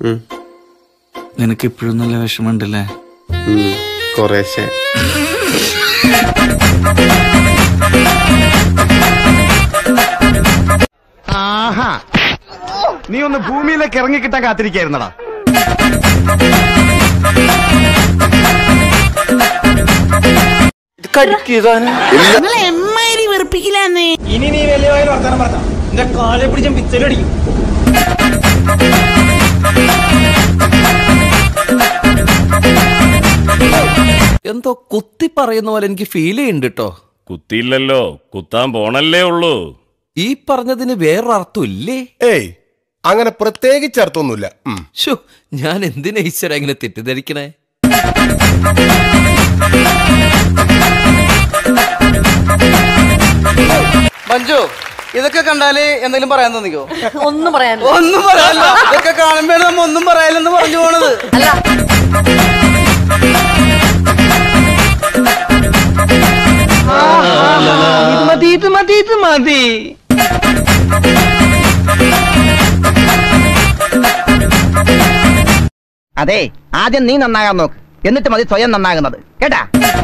ഉം, നിനക്ക് ഇപ്പോഴും നല്ല വിഷമമുണ്ടല്ലേ ഉം, കുറേശ്ശെ ആഹാ നീ ഒന്ന് ഭൂമിയിലേക്ക് ഇറങ്ങിക്കിട്ടാൻ കാത്തിരിക്കായിരുന്നടാ നിങ്ങൾ എമ്മാരി വെറുപ്പിക്കില്ലാന്നേ ഇനി നീ വലിയ വായിൽ വർത്താനം പറഞ്ഞ എന്റെ കാലെ പിടിച്ച പിച്ചലടിക്കും എന്തോ കുത്തി പറയുന്ന പോലെ എനിക്ക് ഫീൽ ചെയ്യുന്നുണ്ട് കേട്ടോ കുത്തിയില്ലല്ലോ കുത്താൻ പോണല്ലേ ഉള്ളൂ ഈ പറഞ്ഞതിന് വേറൊരർത്ഥം ഇല്ലേ ഏയ് അങ്ങനെ പ്രത്യേകിച്ച് അർത്ഥമൊന്നുമില്ല ഉം. ഷോ ഞാൻ എന്തിനാ ഈശ്വര ഇങ്ങനെ തെറ്റിദ്ധരിക്കണേ മഞ്ജു ഇതൊക്കെ കണ്ടാല് എന്തെങ്കിലും പറയാൻ തോന്നിക്കോ ഒന്നും പറയാനില്ല ഒന്നും പറയാനില്ല ഇതൊക്കെ കാണുമ്പോഴാണ് നമ്മ ഒന്നും പറയാനില്ലെന്ന് പറഞ്ഞു പോണത് അല്ല ഇത് മതി ഇത് മതി ഇത് മതി അതെ ആദ്യം നീ നന്നാകാൻ നോക്ക് എന്നിട്ട് മതി സ്വയം നന്നാകുന്നത് കേട്ടാ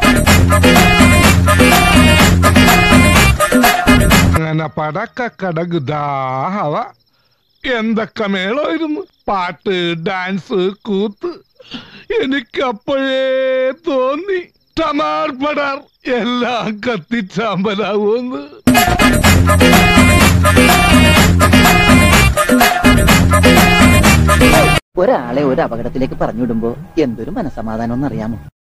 അങ്ങനെ പടക്കടകുദാഹവ എന്തൊക്കെ മേളമായിരുന്നു പാട്ട് ഡാൻസ് കൂത്ത് എനിക്കപ്പോഴേ തോന്നി ടമാർ പടാർ എല്ലാം കത്തിച്ചാമ്പലാവൂന്ന് ഒരാളെ ഒരു അപകടത്തിലേക്ക് പറഞ്ഞുവിടുമ്പോ എന്തൊരു മനസമാധാനം എന്നറിയാമോ